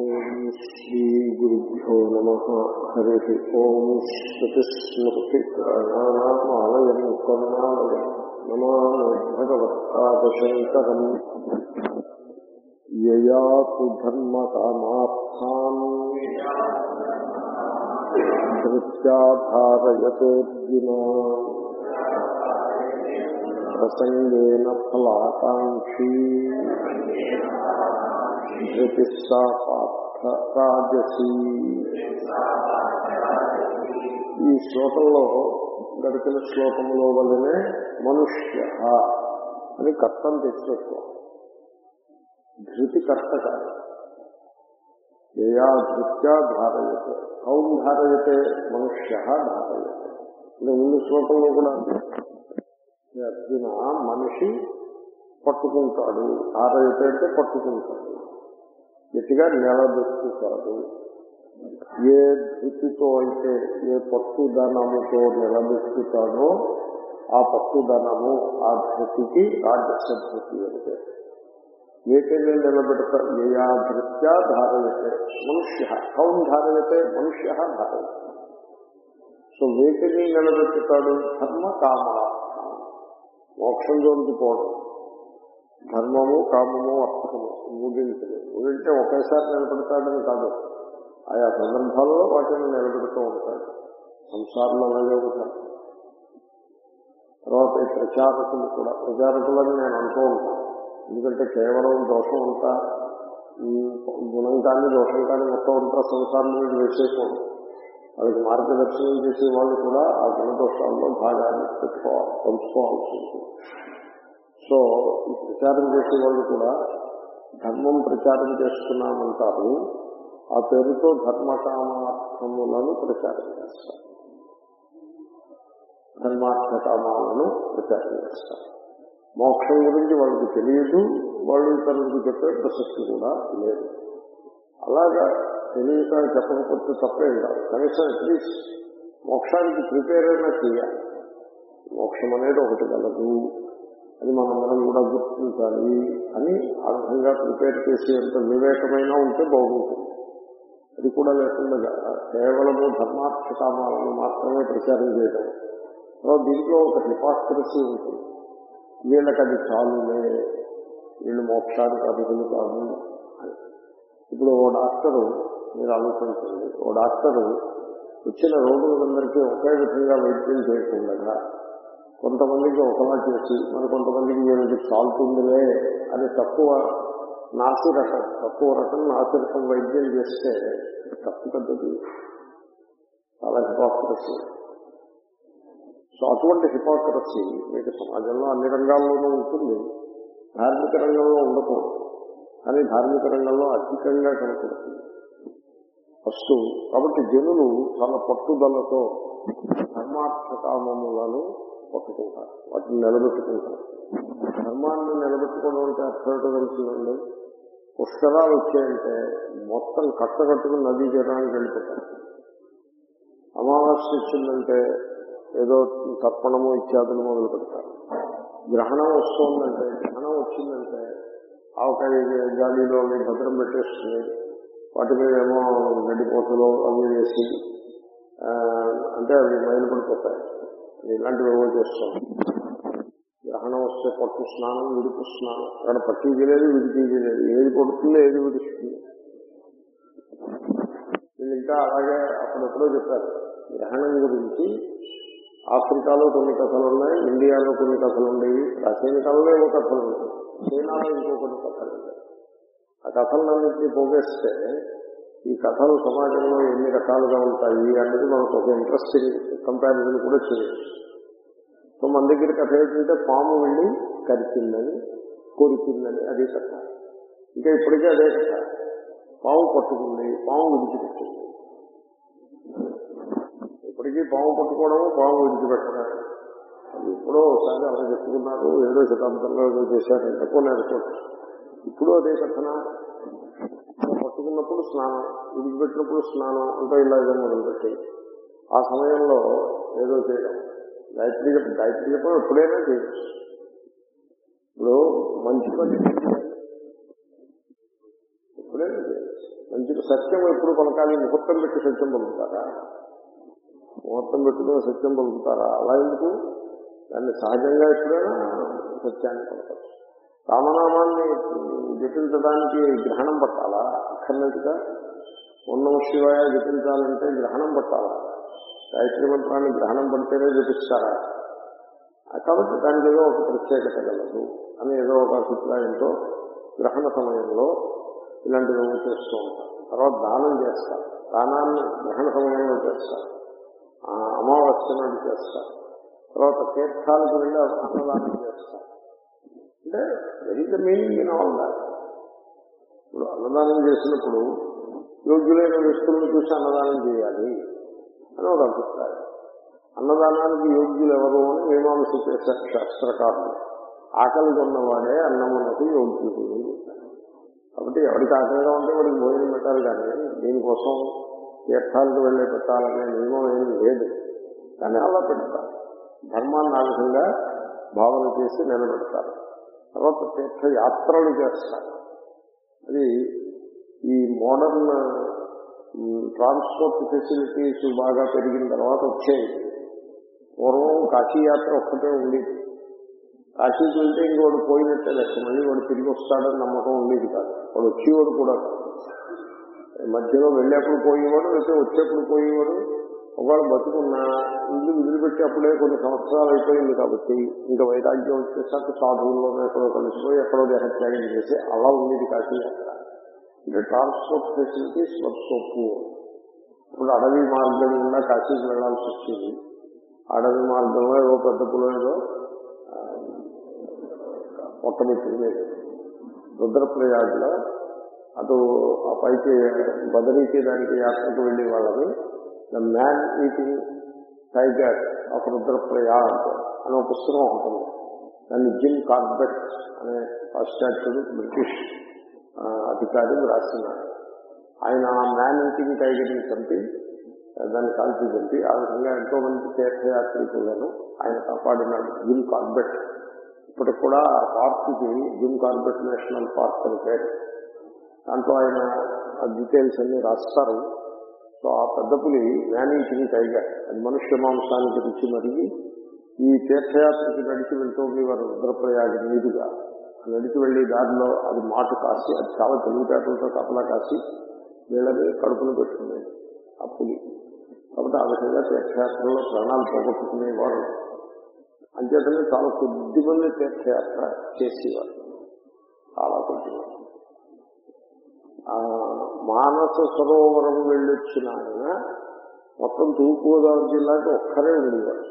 ఓం శ్రీ గురుభ్యో నమ హరి ఓం శ్రుతిస్మృతి ప్రాణానామాలయం కరుణాలయం నమామి భగవత్పాదశంకరం యయాతు ధర్మకామార్థాన్ ధృత్యాధారయతోర్జున ప్రసంగేన ఫలాకాంక్షీ ధృతి సా పార్థ రాజసీ ఈ శ్లోకంలో గడిచిన శ్లోకంలో వల్లనే మనుష్య అని కర్తం తెచ్చేసుకో ధృతి కర్త కాదు యయా ధృత్యా ధారయతే కౌం ధారయతే మనుష్య ధారయతే అంటే ముందు శ్లోకంలో కూడా ఈ అర్జున మనిషి పట్టుకుంటాడు ధారయతే అంటే పట్టుకుంటాడు గట్టిగా నిలబెట్టుతాడు ఏ ధృతితో అయితే ఏ పట్టుదనముతో నిలబెట్టుతాడో ఆ పట్టుదనము ఆ ధృతికి రాజస్వ ధృతి అంటే ఏకైనా నిలబెడతా ఏయా ధృత్యా ధారయతే మనుష్య కౌన్ ధారయతే మనుష్య ధారయతే సో వేటిని నిలబెట్టుతాడు ధర్మ కామ మోక్షం జోలికి పోవడం ధర్మము కామము అర్థము మూడింటిని మూడింటే ఒకేసారి నిలబెడతాడని కాదు ఆయా సందర్భాల్లో వాటిని నిలబెడుతూ ఉంటాడు సంసారంలో అలాగే ఉంటాడు తర్వాత ఈ ప్రచారకులు కూడా ప్రచారకులని నేను అంటూ ఉంటాను ఎందుకంటే కేవలం దోషం అంతా ఈ గుణం కానీ దోషం కానీ మొత్తం అంతా సంసారం మీద వేసేయకూడదు వాళ్ళకి మార్గదర్శనం చేసే వాళ్ళు కూడా ఆ గుణదోషాల్లో భాగాన్ని పెట్టుకోవాలి పంచుకోవాల్సి ఉంటుంది సో ఈ ప్రచారం చేసే వాళ్ళు కూడా ధర్మం ప్రచారం చేస్తున్నామంటారు ఆ పేరుతో ధర్మకామార్థములను ప్రచారం చేస్తారు ధర్మార్థకామాలను ప్రచారం చేస్తారు మోక్షం గురించి వాళ్ళకి తెలియదు వాళ్ళు ఇతరులకు చెప్పే ప్రసక్తి కూడా లేదు అలాగా తెలియక చెప్పకపోతే తప్పేం కాదు కనీసం అట్లీస్ట్ మోక్షానికి ప్రిపేర్ అయినా చేయాలి మోక్షం అనేది ఒకటి కలదు అది మనందరం కూడా గుర్తించాలి అని ఆ విధంగా ప్రిపేర్ చేసేంత వివేకమైనా ఉంటే బాగుంటుంది అది కూడా లేకుండా కేవలము ధర్మార్థ కామాలను మాత్రమే ప్రచారం చేయడం తర్వాత దీంట్లో ఒక హిపాక్రసీ ఉంటుంది వీళ్ళకి అది చాలులే వీళ్ళు మోక్షానికి అర్హులు కాదు అని ఇప్పుడు ఓ డాక్టరు మీరు ఆలోచించండి ఓ డాక్టరు వచ్చిన రోగులందరికీ ఒకే విధంగా వైద్యం చేయకుండా కొంతమందికి ఒకలా చేసి మరి కొంతమందికి వీళ్ళకి చాలుతుందిలే అని తక్కువ నాసి రకం తక్కువ రకం నాసి రకం వైద్యం చేస్తే తప్పు పెద్దది చాలా హిపాక్రసీ సో అటువంటి హిపాక్రసీ మీకు సమాజంలో అన్ని రంగాల్లోనూ ఉంటుంది ధార్మిక రంగంలో ఉండకూడదు కానీ ధార్మిక రంగంలో అధికంగా కనపడుతుంది ఫస్ట్ కాబట్టి జనులు చాలా పట్టుదలతో ధర్మార్థకామములను పట్టుకుంటారు వాటిని నిలబెట్టుకుంటారు ధర్మాన్ని నిలబెట్టుకోవడం అంటే అర్థం తెలుస్తుందండి పుష్కరాలు వచ్చాయంటే మొత్తం కట్టకట్టుకుని నదీ తీరానికి వెళ్ళిపోతారు అమావాస్య వచ్చిందంటే ఏదో తర్పణము ఇత్యాదులు మొదలు పెడతారు గ్రహణం వస్తుందంటే గ్రహణం వచ్చిందంటే ఆవకాయ గాలిలో భద్రం పెట్టేస్తుంది వాటి మీద ఏమో గడ్డిపోతలు అవి వేసి అంటే అవి బయలుపడిపోతాయి ఇలాంటివి ఏవో చేస్తాం గ్రహణం వస్తే పట్టు స్నానం విడుపు స్నానం అక్కడ పట్టికి లేదు విడికి లేదు ఏది పడుతుందో ఏది విడుస్తుంది వీళ్ళు ఇంకా అలాగే అప్పుడెప్పుడో చెప్పారు గ్రహణం గురించి ఆఫ్రికాలో కొన్ని కథలు ఉన్నాయి ఇండియాలో కొన్ని కథలు ఉన్నాయి ప్రాచీన కాలంలో ఏవో కథలు ఉన్నాయి చైనాలో ఇంకో కొన్ని కథలు ఉన్నాయి ఆ కథలన్నింటినీ పోగేస్తే ఈ కథలు సమాజంలో ఎన్ని రకాలుగా ఉంటాయి అనేది మనకు ఒక ఇంట్రెస్టింగ్ కంపారిజన్ కూడా చేయొచ్చు సో మన దగ్గర కథ ఏంటంటే పాము వెళ్ళి కరిచిందని కొరికిందని అదే కథ ఇంకా ఇప్పటికే అదే కథ పాము పట్టుకుంది పాము విడిచిపెట్టింది ఇప్పటికీ పాము పట్టుకోవడము పాము విడిచిపెట్టడం అది ఎప్పుడో ఒకసారి అలా చెప్పుకున్నారు ఏదో శతాబ్దంలో ఏదో చేశారంటే కొన్ని అనుకోవచ్చు ఇప్పుడు అదే కథన పట్టుకున్నప్పుడు స్నానం విడిచిపెట్టినప్పుడు స్నానం అంటే ఇలాగే మొదలుపెట్టి ఆ సమయంలో ఏదో చేయడం గాయత్రి జపం గాయత్రి జపం ఎప్పుడైనా చేయొచ్చు ఇప్పుడు మంచి పని ఎప్పుడైనా చేయొచ్చు మంచి సత్యం ఎప్పుడు పలకాలి ముహూర్తం పెట్టి సత్యం పలుకుతారా ముహూర్తం పెట్టుకుని సత్యం పలుకుతారా అలా ఎందుకు దాన్ని సహజంగా ఎప్పుడైనా సత్యాన్ని పలకచ్చు రామనామాన్ని జపించడానికి గ్రహణం పట్టాలా అక్కర్లేదుగా ఉన్నం శివాయ జపించాలంటే గ్రహణం పట్టాలా గాయత్రి మంత్రాన్ని గ్రహణం పడితేనే జపిస్తారా ఆ కాబట్టి దానికి ఏదో ఒక ప్రత్యేకత కలదు అని ఏదో ఒక అభిప్రాయంతో గ్రహణ సమయంలో ఇలాంటివి చేస్తూ ఉంటారు తర్వాత దానం చేస్తారు దానాన్ని గ్రహణ సమయంలో చేస్తారు ఆ అమావాస్య నాడు చేస్తారు తర్వాత తీర్థాలకు వెళ్ళి అన్నదానం చేస్తారు అంటే very the meaning in all that ఇప్పుడు అన్నదానం చేసినప్పుడు యోగ్యులైన వ్యక్తులను చూసి అన్నదానం చేయాలి అని ఒక అభిప్రాయం అన్నదానానికి యోగ్యులు ఎవరు అని మీమాంస చేశారు శాస్త్రకారులు ఆకలి ఉన్నవాడే అన్నమునకు యోగ్యుడు కాబట్టి ఎవరికి ఆకలిగా ఉంటే వాడికి భోజనం పెట్టాలి కానీ దీనికోసం తీర్థాలకు వెళ్ళే పెట్టాలనే నియమం ఏమీ లేదు కానీ అలా పెడతారు ధర్మాన్ని ఆ విధంగా భావన చేసి నిలబెడతారు తర్వాత తీర్థయాత్రలు చేస్తారు అది ఈ మోడర్న్ ట్రాన్స్పోర్ట్ ఫెసిలిటీస్ బాగా పెరిగిన తర్వాత వచ్చాయి పూర్వం కాశీయాత్ర ఒక్కటే ఉండేది కాశీకి వెళ్తే ఇంక వాడు పోయినట్టే లెక్క మళ్ళీ వాడు తిరిగి వస్తాడని నమ్మకం ఉండేది కాదు వాడు వచ్చేవాడు కూడా కాదు. మధ్యలో వెళ్ళేప్పుడు పోయేవాడు లేకపోతే వచ్చేప్పుడు పోయేవాడు ఒకవేళ బతుకున్నా ఇల్లు వదిలిపెట్టి అప్పుడే కొన్ని సంవత్సరాలు అయిపోయింది కాబట్టి ఇంకా వైరాగ్యం వచ్చేసాక సాధువుల్లోనే ఎక్కడో కలిసిపోయి ఎక్కడో దేహత్యాగం చేసి అలా ఉండేది కాశీయాత్ర అంటే ట్రాన్స్పోర్ట్ ఫెసిలిటీస్ వర్క్ ఇప్పుడు అడవి మార్గం గుండా కాశీకి వెళ్లాల్సి వచ్చింది అడవి మార్గంలో ఏదో పెద్ద పొలం ఏదో మొట్టమొదటి రుద్రప్రయాగ్లో అటు ఆ పైకి బదరీకి దానికి యాత్రకు వెళ్ళే వాళ్ళని the man eating tiger of Rudraprayag అనే ఒక పుస్తకం ఉంటుంది దాన్ని జిమ్ కార్బెట్ అనే పాశ్చాత్యుడు బ్రిటిష్ ఆ, అధికారి రాస్తున్నాడు ఆయన ఆ మ్యాన్ ఈటింగ్ టైగర్ని చంపి దాన్ని కాల్చి చంపి ఆ విధంగా ఎంతో మంది తీర్థయాత్రికులను ఆయన కాపాడినాడు జిమ్ కార్బెట్ ఇప్పటికి కూడా ఆ పార్క్కి జిమ్ కార్బెట్ నేషనల్ పార్క్ అని పేరు దాంట్లో ఆయన ఆ డీటెయిల్స్ అన్ని రాస్తారు సో ఆ పెద్ద పులి మ్యానింగ్ టైగర్ అది మనుష్య మాంసానికి రుచి మరిగి ఈ తీర్థయాత్రకి నడిచి వెళ్తూ ఉండేవారు రుద్రప్రయాగ మీదుగా ఆ నడిచి వెళ్లి దారిలో అది మాటు కాసి అది చాలా తెలివితేటలతో కపలా కాసి వీళ్ళని కడుపును పెట్టుకునేది ఆ పులి కాబట్టి ఆ విధంగా తీర్థయాత్రలో ప్రాణాలు పోగొట్టుకునేవారు అంచేతనే చాలా కొద్ది మంది తీర్థయాత్ర చేసేవారు చాలా కొద్ది మంది ఆ మానస సరోవరం వెళ్ళొచ్చిన ఆయన మొత్తం తూర్పుగోదావరి జిల్లాకి ఒక్కరే ఉండేవారు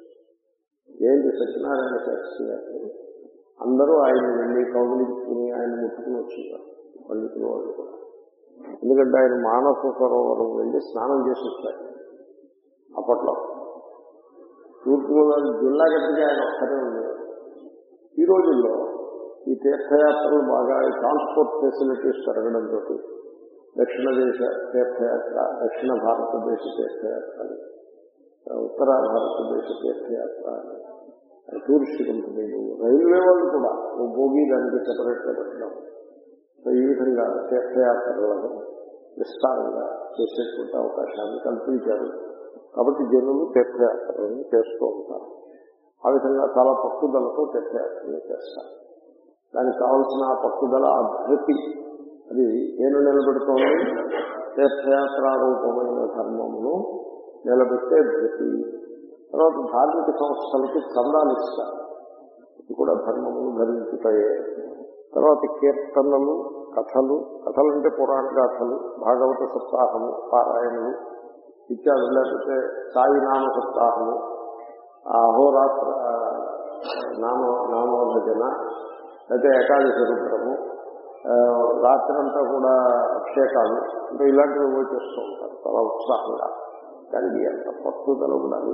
ఏంటి సత్యనారాయణ శాస్త్రి గారు అందరూ ఆయన వెళ్ళి కౌగులించుకుని ఆయన ముట్టుకుని వచ్చేవారు పండితుల వాళ్ళు కూడా ఎందుకంటే ఆయన మానస సరోవరం వెళ్ళి స్నానం చేసి వచ్చారు అప్పట్లో తూర్పుగోదావరి జిల్లా గట్టిగా ఆయన ఒక్కరే ఉండేవారు ఈ రోజుల్లో ఈ తీర్థయాత్రలు బాగా ఈ ట్రాన్స్పోర్ట్ ఫెసిలిటీస్ పెరగడంతో దక్షిణ దేశ తీర్థయాత్ర దక్షిణ భారతదేశ తీర్థయాత్ర ఉత్తర భారతదేశ తీర్థయాత్ర టూరిస్ట్ కంపెనీలు రైల్వే వాళ్ళు కూడా ఓ భోగి దానికి సెపరేట్ గా పెట్టడం సో ఈ విధంగా తీర్థయాత్రలను విస్తారంగా చేసేటువంటి అవకాశాన్ని కల్పించారు కాబట్టి జనులు తీర్థయాత్రలను చేస్తూ ఉంటారు ఆ విధంగా చాలా పట్టుదలతో తీర్థయాత్రలు చేస్తారు దానికి కావలసిన ఆ పట్టుదల ఆ ధృతి అది నేను నిలబెడుతోంది తీర్థయాత్రారూపమైన ధర్మమును నిలబెట్టే ధృతి తర్వాత ధార్మిక సంస్థలకి చందాలు ఇస్తారు ఇది కూడా ధర్మమును ధరించుతాయే తర్వాత కీర్తనలు కథలు కథలు అంటే పురాణ గాథలు భాగవత సప్తాహము పారాయణలు ఇత్యాది లేకపోతే సాయి నామ సప్తాహము ఆ అహోరాత్ర ఆ, నామ నామోభజన లేకపోతే ఏకాదశి రుద్రము ఆ, రాత్రంతా కూడా అభిషేకాలు అంటే ఇలాంటివి ఏవో చేస్తూ ఉంటారు చాలా ఉత్సాహంగా కానీ ఎంత పట్టుదల ఉండాలి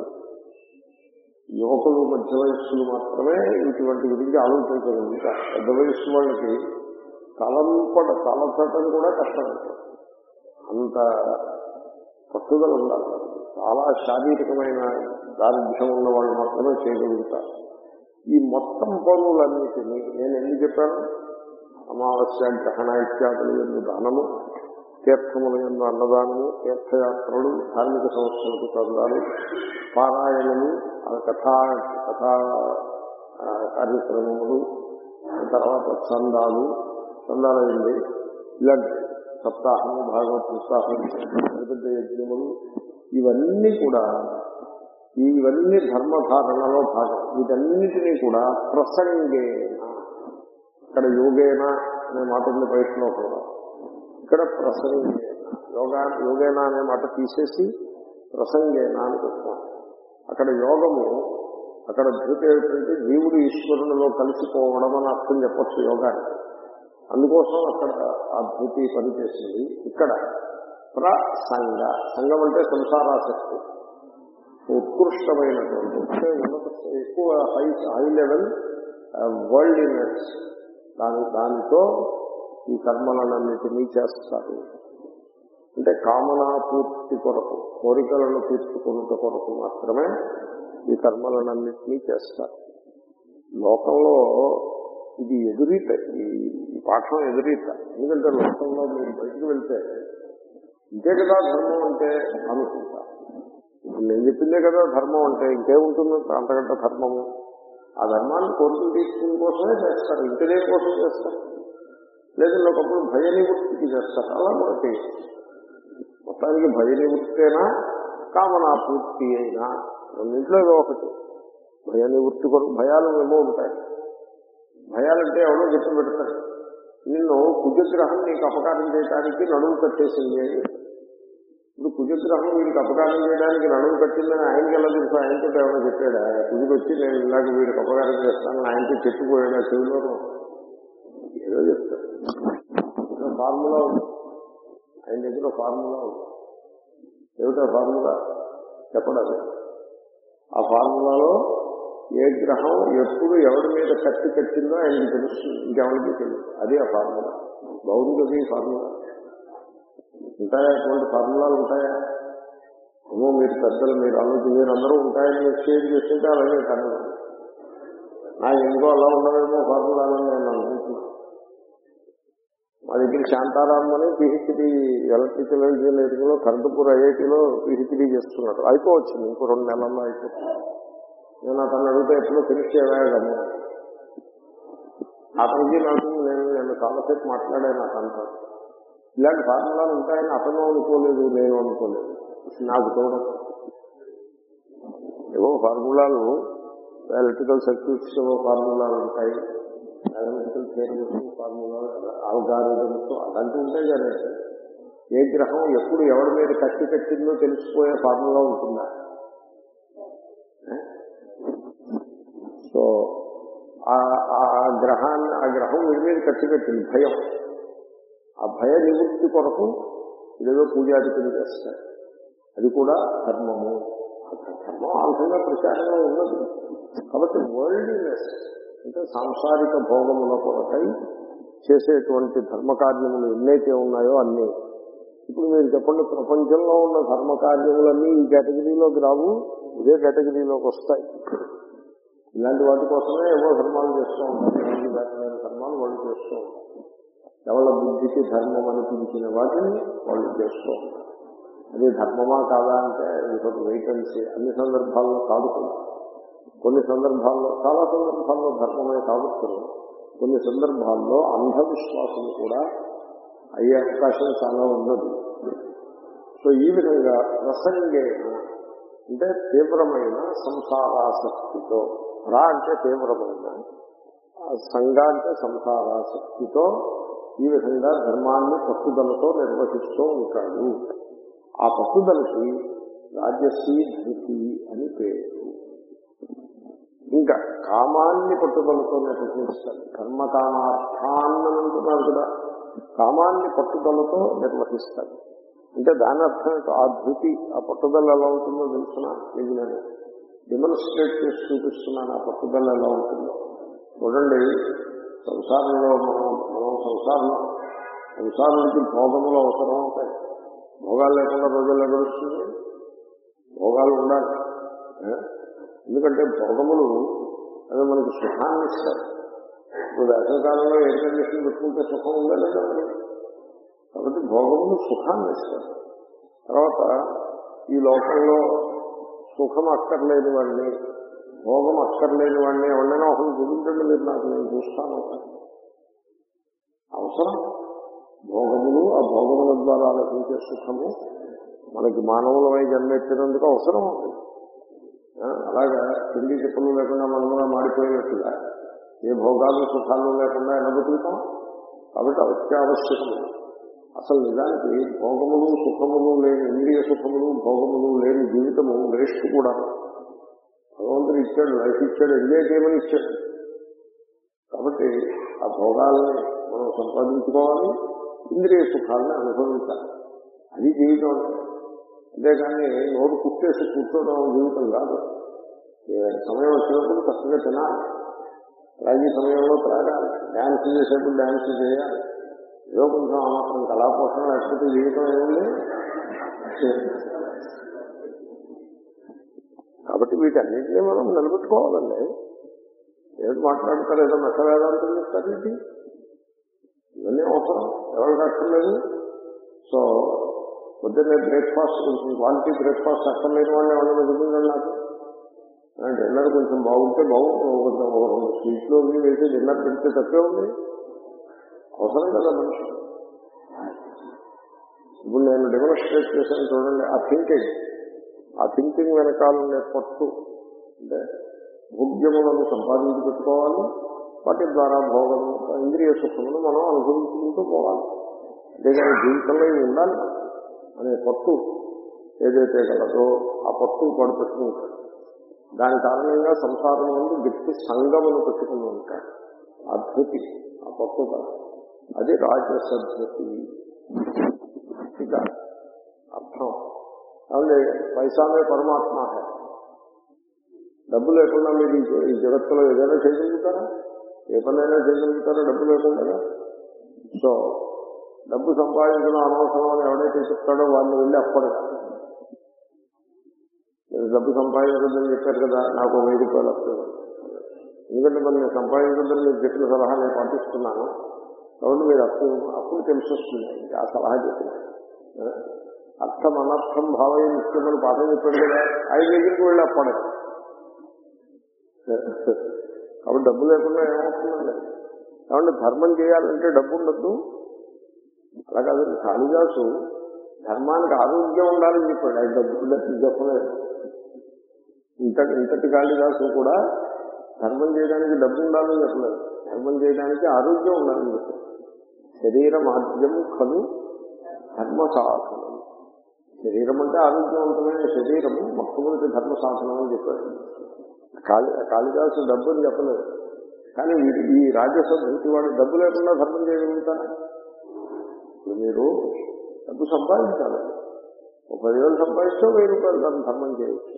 యువకులు మధ్య వయస్సులు మాత్రమే ఇటువంటి గురించి ఆలోచించగలుగుతారు పెద్ద వయస్సు వాళ్ళకి తలంపడ తలచటం కూడా కష్టం ఉంటుంది అంత పట్టుదల ఉండాలి చాలా శారీరకమైన దారిద్ర్యం ఉన్న వాళ్ళు మాత్రమే చేయగలుగుతారు ఈ మొత్తం పనులన్నిటినీ నేను ఎందుకు చెప్పాను అమావాస్య గ్రహణ ఇత్యాదులు ఎందు దానము తీర్థముల ఎందు అన్నదానము తీర్థయాత్రలు ధార్మిక సంస్థలకు చందాలు పారాయణలు ఆ కథా కథా ఆ, కార్యక్రమములు తర్వాత చందాలు చందాలైంది ఇలాంటి సప్తాహము భాగవత ఉత్సాహం పెద్ద పెద్ద యజ్ఞములు ఇవన్నీ కూడా ఇవన్నీ ధర్మధారణలో భాగం వీటన్నిటినీ కూడా ప్రసంగేన ఇక్కడ యోగేన అనే మాట ఉంది బయటలో కూడా ఇక్కడ ప్రసంగేన యోగా యోగేన అనే మాట తీసేసి ప్రసంగేన అని చెప్తాం అక్కడ యోగము అక్కడ ధృతి ఏమిటంటే జీవుడు ఈశ్వరునిలో కలిసిపోవడం అని అర్థం చెప్పచ్చు యోగానికి అందుకోసం అక్కడ ఆ ధృతి పనిచేసింది ఇక్కడ ప్రసంగ సంఘం అంటే సంసారాసక్తి ఉత్కృష్టమైనటువంటి అంటే ఉన్నత ఎక్కువ హై హై లెవెల్ వరల్డ్లీనెస్ దాని దానితో ఈ కర్మలన్నిటినీ చేస్తారు అంటే కామనా పూర్తి కొరకు కోరికలను తీర్చుకున్నట కొరకు మాత్రమే ఈ కర్మలన్నింటినీ చేస్తారు లోకంలో ఇది ఎదురీత ఈ ఈ పాఠం ఎదురీత ఎందుకంటే లోకంలో మీరు బయటికి వెళ్తే ఇంతే కదా ధర్మం అంటే అనుకుంటా ఇప్పుడు నేను చెప్పిందే కదా ధర్మం అంటే ఇంకేముంటుంది అంతకంటే ధర్మము ఆ ధర్మాన్ని కోరికలు తీసుకునే కోసమే చేస్తారు ఇంటి దేని కోసం చేస్తారు లేదంటే ఒకప్పుడు భయ నివృత్తికి చేస్తారు అలా మనకి మొత్తానికి భయ నివృత్తేనా కామనా పూర్తి అయినా రెండింటిలో ఏదో ఒకటి భయ నివృత్తి కొరకు భయాలు ఏమో ఉంటాయి భయాలంటే ఎవడో చెప్పి పెడతాడు నిన్ను కుజగ్రహం నీకు అపకారం చేయడానికి నడుము కట్టేసింది అని ఇప్పుడు కుజగ్రహం వీడికి అపకారం చేయడానికి నడుము కట్టిందని ఆయనకి ఎలా తెలుసు ఆయనతో ఎవరో చెప్పాడా కుజుకు వచ్చి నేను ఇలాగ వీడికి అపకారం చేస్తానని ఆయనతో చెప్పుకోయాడా చెవిలో ఏదో చెప్తాడు ఇంకా ఫార్ములా ఉంది ఆయన దగ్గర ఫార్ములా ఉంది ఏమిటా ఫార్ములా చెప్పడం ఆ ఫార్ములాలో ఏ గ్రహం ఎప్పుడు ఎవరి మీద కత్తి కట్టిందో ఆయనకి తెలుస్తుంది ఇంకెవరికి తెలియదు అదే ఆ ఫార్ములా బాగుంది కదా ఈ ఫార్ములా ఉంటాయా అటువంటి ఫార్ములాలు ఉంటాయా ఏమో మీరు పెద్దలు మీరు ఆలోచన మీరు అందరూ ఉంటాయని మీరు షేర్ చేస్తుంటే అలాగే కనదు నాకు ఎందుకో అలా ఉండవేమో ఫార్ములాలని నేను అనుకుంటున్నాను మా దగ్గర శాంతారాం అని పిహెచ్డి ఎలక్ట్రికల్ ఇంజనీరింగ్ లో కరంటపూర్ ఐఐటిలో పిహెచ్డి చేస్తున్నాడు అయిపోవచ్చింది ఇంకో రెండు నెలల్లో అయిపోతుంది నేను అతను అడిగితే ఎప్పుడో ఫినిష్ చేయగలను అతనికి నాకు నేను నేను చాలాసేపు మాట్లాడాను అతనితో ఇలాంటి ఫార్ములాలు ఉంటాయని అతను అనుకోలేదు నేను అనుకోలేదు నాకు చూడడం ఏవో ఫార్ములాలు ఎలక్ట్రికల్ సర్క్యూట్స్ ఫార్ములాలు ఉంటాయి అనలిటికల్ థియరీస్ ఫార్ములాలు ఆల్గారిథమ్స్ అలాంటివి ఉంటాయి కానీ ఏ గ్రహం ఎప్పుడు ఎవరి మీద కత్తి కట్టిందో తెలిసిపోయే ఫార్ములా ఉంటుందా సో ఆ ఆ గ్రహాన్ని ఆ గ్రహం వీడి మీద కత్తి కట్టింది భయం ఆ భయ నివృత్తి కొరకు ఇదేదో పూజాధికులు చేస్తారు అది కూడా ధర్మము ఆ ధర్మం ఆ విధంగా ప్రచారంగా ఉన్నది కాబట్టి వరల్డ్లీనెస్ అంటే సాంసారిక భోగముల కొరకై చేసేటువంటి ధర్మకార్యములు ఎన్నైతే ఉన్నాయో అన్నీ ఇప్పుడు మీరు చెప్పండి ప్రపంచంలో ఉన్న ధర్మకార్యములన్నీ ఈ కేటగిరీలోకి రావు ఇదే కేటగిరీలోకి వస్తాయి ఇలాంటి వాటి కోసమే ఏవో ధర్మాలు చేస్తూ ఉంటారు ఎవరికి దాటిమైన ధర్మాలు వాళ్ళు చేస్తూ ఉంటారు ఎవరి బుద్ధికి ధర్మం అనిపించిన వాటిని వాళ్ళు చేస్తూ ఉంటారు అది ధర్మమా కాదా అంటే ఇంకొక వెయిటెన్సీ అన్ని సందర్భాల్లో కాదు కూడా కొన్ని సందర్భాల్లో చాలా సందర్భాల్లో ధర్మమే కావచ్చు కొన్ని సందర్భాల్లో అంధవిశ్వాసం కూడా అయ్యే అవకాశం చాలా ఉన్నది సో ఈ విధంగా ప్రసంగేన అంటే తీవ్రమైన సంసారాసక్తితో రా అంటే తీవ్రమైన ఆ సంఘ అంటే సంసారాసక్తితో ఈ విధంగా ధర్మాన్ని పట్టుదలతో నిర్వహిస్తూ ఉంటాడు ఆ పట్టుదలకి రాజసీ ధృతి అని పేరు ఇంకా కామాన్ని పట్టుదలతో నిర్వహిస్తాడు కర్మకామార్థాన్ని అంటున్నారు కదా కామాన్ని పట్టుదలతో నిర్వహిస్తాడు అంటే దాని అర్థం ఏంటో ఆ ధృతి ఆ పట్టుదల ఎలా ఉంటుందో తెలుసిన మీకు నేను డెమోన్స్ట్రేట్ చేసి చూపిస్తున్నాను ఆ పట్టుదల ఎలా ఉంటుందో చూడండి సంసారంలో మనం మనం సంసారంలో సంసారానికి భోగములు అవసరం ఉంటాయి భోగాలు లేకుండా రోజుల్లో గడుస్తుంది భోగాలు ఉండాలి ఏ? ఎందుకంటే భోగములు అవి మనకి సుఖాన్ని ఇస్తాయి ఇప్పుడు వేసవకాలంలో ఎయిర్ కండిషన్ పెట్టుకుంటే సుఖం ఉందా లేదా మరి? కాబట్టి భోగములు సుఖాన్ని ఇస్తారు తర్వాత ఈ లోకంలో సుఖం అక్కర్లేని వాడిని భోగం అక్కర్లేని వాడిని ఎవరైనా ఒకరు చూపించండి మీరు నాకు నేను చూస్తాను అవసరం భోగములు ఆ భోగముల ద్వారా లభించే సుఖము మనకి మానవులమై జన్మెత్తినందుకు అవసరం ఉంది ఆ, అలాగా తిండి చెప్పులు లేకుండా మనముగా మాడిపోయినట్టుగా ఏ భోగాలు సుఖాలు లేకుండా ఎలా బతుకుతాం కాబట్టి అత్యావశ్యకము అసలు నిజానికి భోగములు సుఖములు లేని ఇంద్రియ సుఖములు భోగములు లేని జీవితము వేస్ట్ కూడా భగవంతుడు ఇచ్చాడు లైఫ్ ఇచ్చాడు ఎంజాయ్ చేయమని ఇచ్చాడు కాబట్టి ఆ భోగాల్ని మనం సంపాదించుకోవాలి ఇంద్రియ సుఖాలను అనుభవించాలి అది జీవితం అంటే అంతేకాని నోరు కుట్టేసి కూర్చోవడం జీవితం కాదు ఏ సమయం వచ్చినప్పుడు చక్కగా తినాలి త్రాగి సమయంలో త్రాగాలి డ్యాన్స్ చేసేప్పుడు డ్యాన్స్ చేయాలి ఏదో కొంచెం ఆ మాత్రం కళాపోషణ లేకపోతే జీవితం ఏముంది కాబట్టి వీటన్నింటినీ మనం నిలబెట్టుకోవాలండి ఏమిటి మాట్లాడతారు ఏదో మెట్ట వేదాంతం చెప్తారేంటి ఇవన్నీ అవసరం ఎవరికి అక్కర్లేదు సో పొద్దున్నే బ్రేక్ఫాస్ట్ కొంచెం క్వాలిటీ బ్రేక్ఫాస్ట్ అక్కర్లేని వాళ్ళు ఎవరైనా ఎదుగుతుందండి నాకు ఆ, డిన్నర్ కొంచెం బాగుంటే బాగుంటుంది కొంచెం ఒక రెండు స్వీట్లు అవి వేసి డిన్నర్ పెడితే తప్పే ఉంది అవసరం కదా మనిషి ఇప్పుడు నేను డెమోన్స్ట్రేట్ చేశాను చూడండి ఆ థింకింగ్ ఆ థింకింగ్ వెనకాల ఉండే పట్టు అంటే భోగ్యములను సంపాదించి పెట్టుకోవాలి వాటి ద్వారా భోగము ఇంద్రియ సుఖమును మనం అనుభవించుకుంటూ పోవాలి అంతేగాని జీవితంలో ఇవి ఉండాలి అనే పట్టు ఏదైతే కలదో ఆ పట్టు పడు పెట్టుకుంటాడు దాని కారణంగా సంసారం నుండి వ్యక్తి సంగమును పెట్టుకుని ఉంటాడు ఆ ధృతి ఆ పట్టుదల అది రాజసద్ధతి ఇక అర్థం కాబట్టి పైసామే పరమాత్మ హై. డబ్బు లేకుండా మీరు ఈ జ- ఈ జగత్తులో ఏదైనా చేయగలుగుతారా ఏ పనైనా చేయగలుగుతారా డబ్బు లేకుండా సో డబ్బు సంపాదించడం అనవసరం అని ఎవడైతే చెప్తాడో వాళ్ళని వెళ్ళి అప్పడగా మీరు డబ్బు సంపాదించదని చెప్పారు కదా నాకు ఒక వెయ్యి రూపాయలు వస్తుంది ఎందుకంటే మరి నేను సంపాదించదని మీరు చెప్పిన సలహా నేను పాటిస్తున్నాను కాబట్టి మీరు అప్పు అప్పుడు తెలిసి వస్తుంది ఇంకా ఆ సలహా చెప్పిన ఆ? అర్థం అనర్థం భావయ నిత్యమని పాఠం చెప్పాడు కదా ఐదు దగ్గరికి వెళ్ళి అప్పడే కాబట్టి డబ్బు లేకుండా ఏమవుతుందండి కాబట్టి ధర్మం చేయాలంటే డబ్బు ఉండద్దు అలా కాదు కాళిదాసు ధర్మానికి ఆరోగ్యం ఉండాలని చెప్పాడు ఆయన డబ్బు ఉండదు చెప్పలేదు ఇంత ఇంతటి కాళిదాసు కూడా ధర్మం చేయడానికి డబ్బు ఉండాలని చెప్పలేదు ధర్మం చేయడానికి ఆరోగ్యం ఉండాలని చెప్పాడు శరీరం ఆద్యం కలు ధర్మ సాధనం శరీరం అంటే ఆరోగ్యవంతమైన శరీరము మొట్టమొదటి ధర్మ సాధనం అని చెప్పాడు కాళి కాళిదాసు డబ్బు అని చెప్పలేదు కానీ వీడి- ఈ రాజస్వ భక్తి వాడు డబ్బు లేకుండా ధర్మం చేయగలుగుతారా ఇప్పుడు మీరు డబ్బు సంపాదించాలి ఒక పదివేలు సంపాదిస్తే వెయ్యి రూపాయలు దాన్ని ధర్మం చేయొచ్చు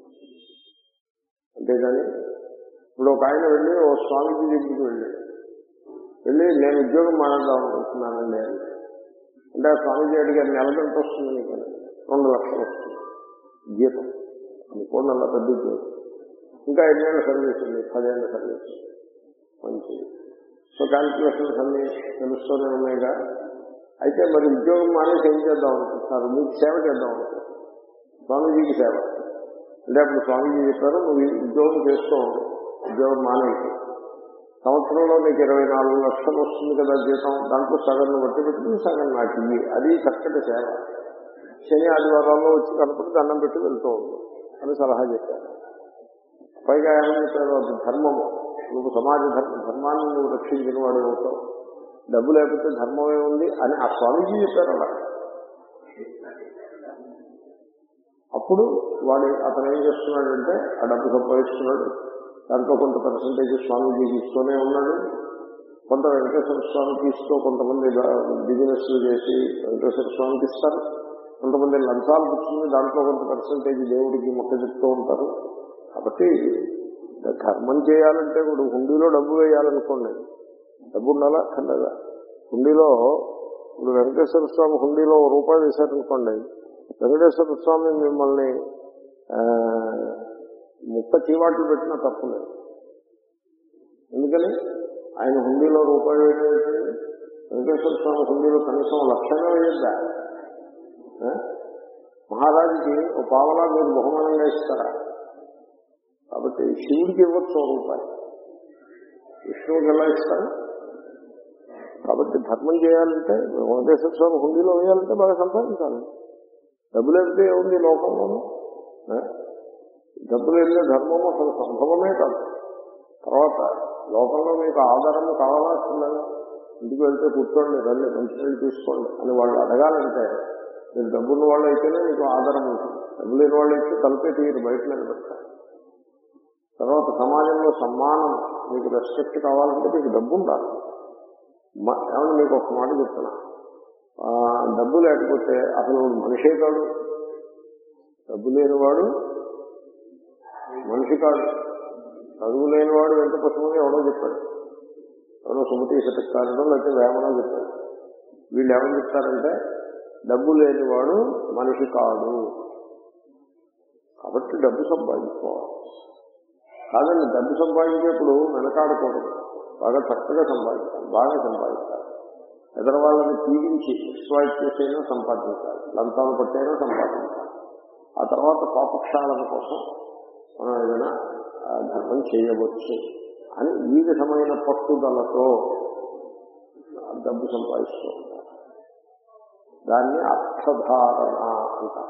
అంతేగాని ఇప్పుడు ఒక ఆయన వెళ్ళి ఓ స్వామీజీ దగ్గరికి వెళ్ళాడు వెళ్ళి నేను ఉద్యోగం మానేద్దాం అనుకుంటున్నానండి అని. అంటే ఆ స్వామీజీ అడిగారు నెలకు ఎంత వస్తుంది నీకు అని. రెండు లక్షలు వస్తుంది జీతం అనుకోండి అలా పెద్ద ఉద్యోగం ఇంకా ఎన్నేళ్ళ సర్వీస్ ఉంది పదేళ్ల సర్వీస్ మంచిది సో క్యాల్కులేషన్స్ అన్ని తెలుస్తూనే ఉన్నాయిగా అయితే మరి ఉద్యోగం మానేసి ఏం చేద్దాం అనుకుంటున్నారు మీకు సేవ చేద్దాం అనుకుంటున్నారు స్వామీజీకి సేవ అంటే అప్పుడు స్వామీజీ చెప్పారు నువ్వు ఈ ఉద్యోగం చేస్తూ ఉండు ఉద్యోగం మానేసి సంవత్సరంలో నీకు ఇరవై నాలుగు లక్షలు వస్తుంది కదా జీతం దాంట్లో సగం బట్టి పెట్టుకుని సగం నాకు ఇయ్యి అది చక్కటి సేవ శని ఆదివారాల్లో వచ్చి కనపడి దండం పెట్టి వెళ్తూ ఉండు అని సలహా చెప్పారు పైగా ఏమని చెప్పారు అది ధర్మము నువ్వు సమాజ ధర్మ ధర్మాన్ని నువ్వు రక్షించిన వాడు అవుతావు డబ్బు లేకపోతే ధర్మం ఏముంది అని ఆ స్వామీజీ చెప్పారు అలా అప్పుడు వాడు అతను ఏం చేస్తున్నాడంటే ఆ డబ్బు సంపాదిస్తున్నాడు దాంట్లో కొంత పర్సంటేజ్ స్వామీజీకి ఇస్తూనే ఉన్నాడు కొంత వెంకటేశ్వర స్వామికి ఇస్తూ కొంతమంది బిజినెస్ చేసి వెంకటేశ్వర స్వామికి ఇస్తారు కొంతమంది లంచాలు పుచ్చుకుని దాంట్లో కొంత పర్సంటేజ్ దేవుడికి మొక్క చెప్తూ ఉంటారు కాబట్టి ధర్మం చేయాలంటే ఇప్పుడు హుండీలో డబ్బు వేయాలనుకోండి డబ్బు ఉండాలా అక్కర్లేదా హుండీలో ఇప్పుడు వెంకటేశ్వర స్వామి హుండీలో ఓ రూపాయి వేశారనుకోండి వెంకటేశ్వర స్వామి మిమ్మల్ని ఆ, ముక్క చీవాట్లు పెట్టినా తప్పులేదు ఎందుకని ఆయన హుండీలో రూపాయి వేయడం వెంకటేశ్వర స్వామి హుండీలో కనీసం లక్షణం వేయద్దా ఆ? మహారాజుకి ఓ పావలా మీరు బహుమానంగా ఇస్తారా కాబట్టి శివుడికి ఇవ్వచ్చు ఓ రూపాయి విష్ణువుకి ఎలా ఇస్తారు కాబట్టి ధర్మం చేయాలంటే వెంకటేశ్వర స్వామి హుండీలో వేయాలంటే బాగా సంపాదించాలి డబ్బులు అయితే ఉంది లోకంలోనూ ఆ? డబ్బులు వెళ్ళే ధర్మము అసలు సంభవమే కాదు తర్వాత లోకంలో మీకు ఆధారము కావాల్సిందని ఇంటికి వెళ్తే కూర్చోండి రండి మంచినీళ్ళు తీసుకోండి అని వాళ్ళు అడగాలంటే మీరు డబ్బున్న వాళ్ళు అయితేనే మీకు ఆధారం ఉంటుంది డబ్బు లేని వాళ్ళు అయితే తలపే తీరు బయట నిలబెడతారు తర్వాత సమాజంలో సమ్మానం మీకు రెస్పెక్ట్ కావాలంటే మీకు డబ్బు ఉండాలి మ- ఏమన్నా మీకు ఒక మాట చెప్తున్నా ఆ, డబ్బు లేకపోతే అసలు వాడు మనిషే కాడు డబ్బు లేనివాడు మనిషి కాదు చదువు లేనివాడు ఎంత పుస్తకం ఎవడో చెప్పాడు ఎవడో సుమతి శతకారుడో లేకపోతే వేమనో చెప్పాడు వీళ్ళు ఏమని చెప్తారంటే డబ్బు లేనివాడు మనిషి కాదు కాబట్టి డబ్బు సంపాదించుకోవాలి కాదండి డబ్బు సంపాదించేప్పుడు వెనకాడకూడదు బాగా చక్కగా సంపాదించాలి బాగా సంపాదించాలి ఎదర వాళ్ళని పీడించి ఎక్స్ప్లాయిట్ చేసైనా సంపాదించాలి లంచాలు పట్టైనా సంపాదించాలి ఆ తర్వాత పాపక్షాళన కోసం మనం ఏదైనా ఆ, ధర్మం చేయవచ్చు అని ఈ విధమైన పట్టుదలతో డబ్బు సంపాదిస్తూ ఉంటారు దాన్ని అర్థధారణ అంటారు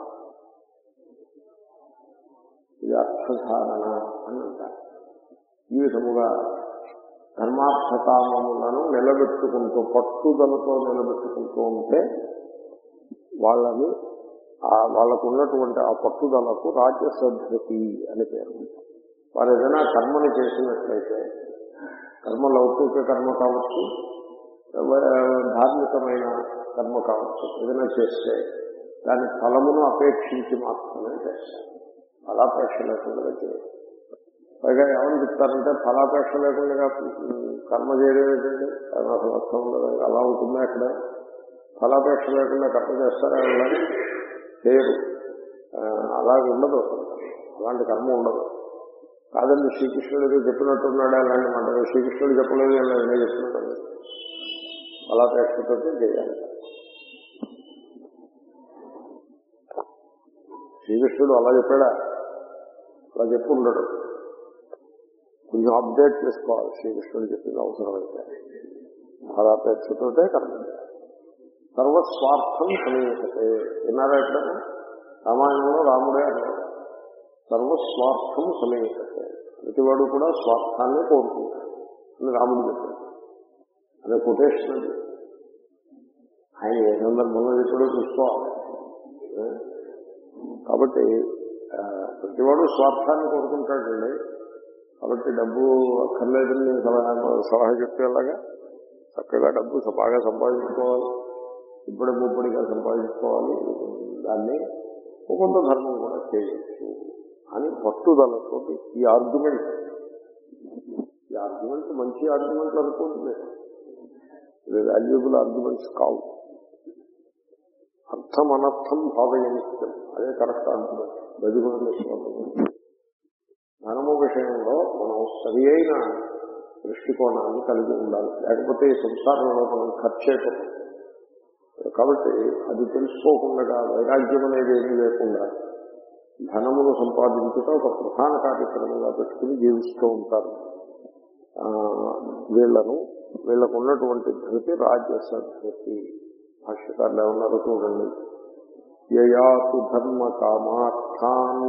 ఇది అర్థధారణ అని అంటారు ఈ విధముగా ధర్మార్థకామములను నిలబెట్టుకుంటూ పట్టుదలతో నిలబెట్టుకుంటూ ఉంటే వాళ్ళని ఆ వాళ్ళకు ఉన్నటువంటి ఆ పట్టుదలకు రాజ్యసద్ధతి అని పేరు వారు ఏదైనా కర్మను చేసినట్లయితే కర్మ లౌకిక కర్మ కావచ్చు వ- ధార్మికమైన కర్మ కావచ్చు ఏదైనా చేస్తే దాని ఫలమును అపేక్షించి మాత్రమే చేస్తారు ఫలాపేక్ష లేకుండా చేయరు పైగా ఏమని చెప్తారంటే ఫలాపేక్ష లేకుండా ఉమ్, కర్మ చేయడం ఏంటంటే అది అసలు అర్థం ఉండదు అలా ఉంటుందా అక్కడ ఫలాపేక్ష లేకుండా కర్మ చేస్తారా అలాగే చేయరు ఆ, అలాగే ఉండదు అసలు అలాంటి కర్మ ఉండదు కాదండి శ్రీకృష్ణుడు ఏదో చెప్పినట్టున్నాడు అలాంటి మాట శ్రీకృష్ణుడు చెప్పలేదు అని నేను చెప్తున్నాడు ఫలాపేక్షతో చేయాలి శ్రీకృష్ణుడు అలా చెప్పాడా అలా చెప్పి ఉండడు కొంచెం అప్డేట్ చేసుకోవాలి శ్రీకృష్ణుడు చెప్పింది అవసరమైతే ఫలాపేక్షతోటే కర్మ చేయాలి. సర్వస్వార్థం సమీపతే విన్నారా ఎప్పుడైనా రామాయణంలో రాముడే అన్నాడు సర్వస్వార్థం సమీపతే ప్రతివాడు కూడా స్వార్థాన్ని కోరుకుంటాడు అని రాముడు చెప్పాడు అదే కొటేషన్ అది ఆయన ఏ సందర్భంలో చెప్పాడో చూసుకోవాలి ఏ? కాబట్టి ఆ, ప్రతివాడు స్వార్థాన్ని కోరుకుంటాడండి కాబట్టి డబ్బు అక్కర్లేదని నేను సలహా సలహా చెప్పేలాగా చక్కగా డబ్బు బాగా సంపాదించుకోవాలి ఇప్పుడు ముప్పడిగా సంపాదించుకోవాలి దాన్ని ఒక కొంత ధర్మం కూడా చేయొచ్చు అని పట్టుదలతో ఈ ఆర్గ్యుమెంట్ ఈ ఆర్గ్యుమెంట్ మంచి ఆర్గ్యుమెంట్లు అనుకుంటుంది ఇవి వాల్యుబుల్ ఆర్గ్యుమెంట్స్ కావు అర్థం అనర్థం భావయనిత్యం అదే కరెక్ట్ ఆర్గ్యుమెంట్ గదిగోడ శ్లోకం ధనము విషయంలో మనం సరి అయిన దృష్టికోణాన్ని కలిగి ఉండాలి లేకపోతే ఈ సంసారంలో మనం ఖర్చు అయిపోతాం కాబట్టి అది తెలుసుకోకుండా వైరాగ్యం అనేది ఏమీ లేకుండా ధనమును సంపాదించుట ఒక ప్రధాన కార్యక్రమంగా పెట్టుకుని జీవిస్తూ ఉంటారు ఆ, వీళ్లను వీళ్లకు ఉన్నటువంటి ధృతి రాజ్యస ధృతి భాష్యకారులు ఏమన్నారో చూడండి యయాతు ధర్మ కామార్థాన్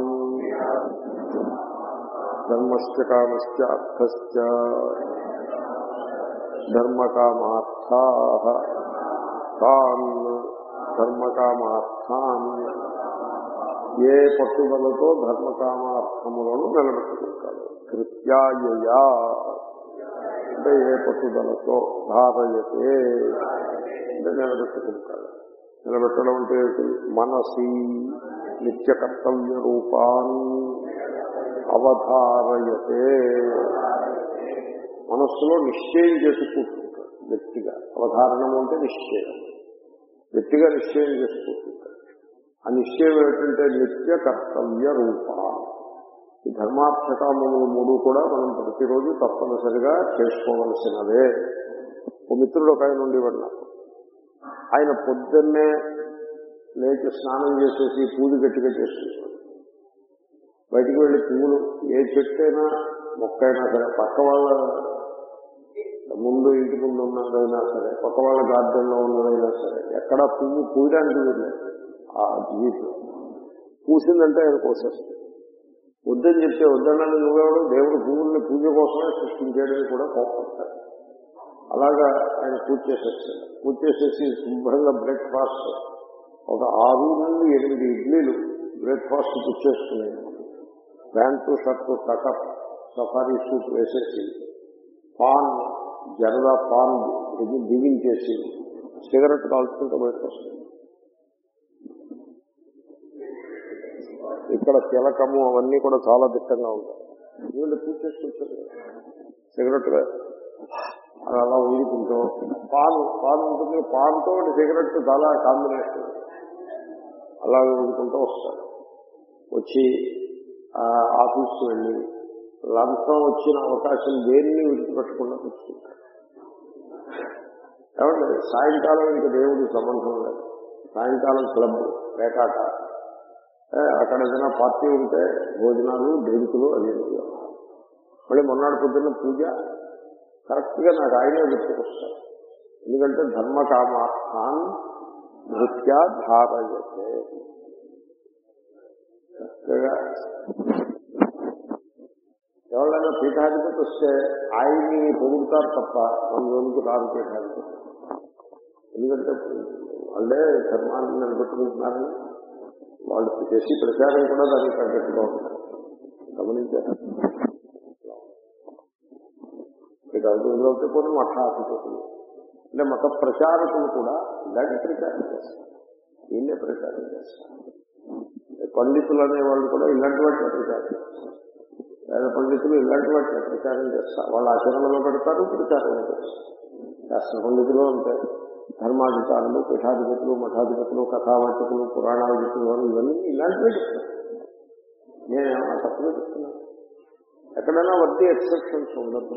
ధర్మశ్చ కామశ్చ అర్థశ్చ ధర్మకామార్థా తాన్ ధర్మకామార్థాన్ ఏ పట్టుదలతో ధర్మకామార్థములను నిలబెట్టుకుంటాడు కృత్యాయయా అంటే ఏ పట్టుదలతో ధారయతే అంటే నిలబెట్టుకుంటాడు నిలబెట్టడం అంటే ఏంటి? మనసి నిత్య కర్తవ్య రూపాన్ అవధారయతే మనస్సులో నిశ్చయం చేసి కూర్చుంటాడు గట్టిగా అవధారణము అంటే నిశ్చయం గట్టిగా నిశ్చయం చేసి కూర్చుంటాడు ఆ నిశ్చయం ఏమిటంటే నిత్య కర్తవ్య రూప ఈ ధర్మార్థకామములు మూడు కూడా మనం ప్రతిరోజు తప్పనిసరిగా చేసుకోవలసినవే ఓ మిత్రుడు ఒక ఆయన ఉండేవాడు నాకు ఆయన పొద్దున్నే లేచి స్నానం చేసేసి పూజ గట్టిగా చేసుకుంటాడు బయటికి వెళ్ళి పువ్వులు ఏ చెట్టు అయినా మొక్క అయినా సరే పక్క వాళ్ళ ముందు ఇంటి ముందు ఉన్నదైనా సరే పక్క వాళ్ళ గార్డెన్లో ఉన్నదైనా సరే ఎక్కడ పువ్వు పూయడానికి వెళ్ళలేదు ఆ జీవితం పూసిందంటే ఆయన కోసేస్తుంది వద్దని చెప్తే వద్దన్నాను నువ్వెవడు దేవుడు పువ్వుల్ని పూజ కోసమే సృష్టించాడని కూడా కోపడతాడు అలాగా ఆయన పూజ చేసేస్తాడు పూజ చేసేసి శుభ్రంగా బ్రేక్ఫాస్ట్ ఒక ఆరు నుండి ఎనిమిది ఇడ్లీలు బ్రేక్ఫాస్ట్ పుచ్చేసుకుని pant shirt tuck up safari suit వేసేసి పాన్ జరదా పాన్ ఇది బిగించేసి సిగరెట్ కాల్చుకుంటూ బయటకు వస్తుంది ఇక్కడ తిలకము అవన్నీ కూడా చాలా దిట్టంగా ఉంటాయి వీళ్ళు పూజ చేసుకుంటారు సిగరెట్ అది అలా ఊరుకుంటూ పాన్ పాన్ ఉంటుంది పాన్తో సిగరెట్ చాలా కాంబినేషన్ అలా ఊరుకుంటూ వస్తారు వచ్చి ఆ ఆఫీస్కి వెళ్ళి లంచం వచ్చిన అవకాశం దేన్ని విడిచిపెట్టకుండా కూర్చుంటారు ఏమంటే సాయంకాలం ఇంక దేవుడికి సంబంధం లేదు సాయంకాలం క్లబ్ పేకాట ఏ, అక్కడ ఏదైనా పార్టీ ఉంటే భోజనాలు డ్రింకులు అది ఇది. మళ్ళీ మొన్నటి పొద్దున్న పూజ కరెక్ట్ గా నాకు ఆయనే గుర్తుకొస్తారు ఎందుకంటే ధర్మ కామార్థాన్ నృత్య ధారయతే చక్కగా ఎవరైనా పీఠాధిపతి వస్తే ఆయన్ని పొగుడుతారు తప్ప మన జోలికి రాదు పీఠాధిపతి ఎందుకంటే వాళ్ళే ధర్మాన్ని నిలబెట్టుకుంటున్నారని వాళ్ళు చేసి ప్రచారం కూడా దానికి తగ్గట్టుగా ఉంటారు గమనించారు పీఠాధిపతులు అయితే కొన్ని మఠాధిపతులు అంటే మత ప్రచారకులు కూడా ఇలాంటి ప్రచారం చేస్తారు ఈయనే ప్రచారం చేస్తారు పండితులు అనేవాళ్ళు కూడా ఇలాంటి వాటిని ప్రచారం చేస్తారు వేద పండితులు ఇలాంటి వాటిని ప్రచారం చేస్తారు వాళ్ళ ఆచరణలో పెడతారు ప్రచారంలో పెడతారు శాస్త్ర పండితులు అంటే ధర్మాధికారులు పీఠాధిపతులు మఠాధిపతులు కథావాచకులు పురాణాధిపతులు అని ఇవన్నీ ఇలాంటివే చెప్తారు నేనేమన్నా తప్పుగా చెప్తున్నాను ఎక్కడైనా వడ్డీ ఎక్సెప్షన్స్ ఉండదు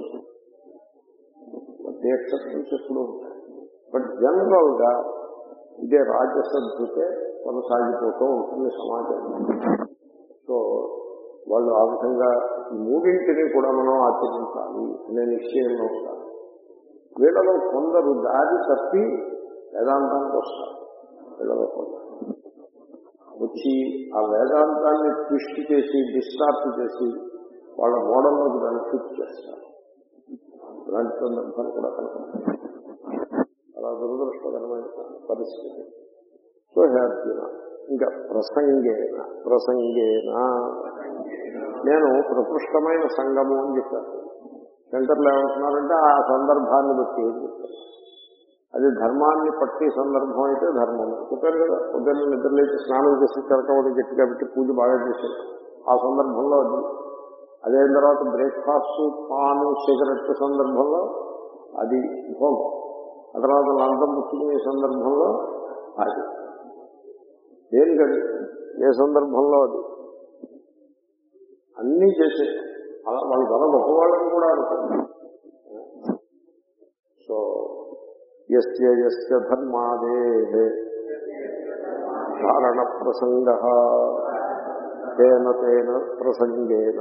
వడ్డీ ఎక్సెప్షన్స్ ఎప్పుడూ ఉంటాయి బట్ జనరల్ గా ఇదే రాజ్యసభ్యుతే కొనసాగిపోతూ ఉంటుంది సమాజం సో వాళ్ళు ఆ విధంగా ఈ మూడింటిని కూడా మనం ఆచరించాలి అనే నిశ్చయంలో ఉండాలి వీళ్ళలో కొందరు దారి తప్పి వేదాంతానికి వస్తారు వీళ్ళలో కొందరు వచ్చి ఆ వేదాంతాన్ని ట్విస్ట్ చేసి డిస్టార్ట్ చేసి వాళ్ళ మోడల్లోకి దాన్ని ఫిట్ చేస్తారు ఇలాంటి సందర్భాలు కూడా కనపడతాయి అలా దురదృష్టకరమైన పరిస్థితి సో హే అర్జున ఇంకా ప్రసంగేన ప్రసంగేన నేను ప్రకృష్టమైన సంగము అని చెప్పాను శంకర్లు ఏమంటున్నారంటే ఆ సందర్భాన్ని బట్టి ఏం చెప్తారు అది ధర్మాన్ని పట్టి సందర్భం అయితే ధర్మం చెప్పారు కదా ఉదయం నిద్రలేసి స్నానం చేసి తిరకవడి గట్టిగా పెట్టి పూజ బాగా చేశారు ఆ సందర్భంలో అది అదైన తర్వాత బ్రేక్ఫాస్ట్ పాను సిగరెట్ సందర్భంలో అది భోగం ఆ తర్వాత లంచం పుచ్చుకునే సందర్భంలో అది దేనికది ఏ సందర్భంలో అది అన్నీ చేసే అలా వాళ్ళు చాలా గొప్పవాళ్ళని కూడా అనుకుంటారు సో ఎస్య ఎస్య ధర్మాదే కారణ ప్రసంగ తేన తేన ప్రసంగేన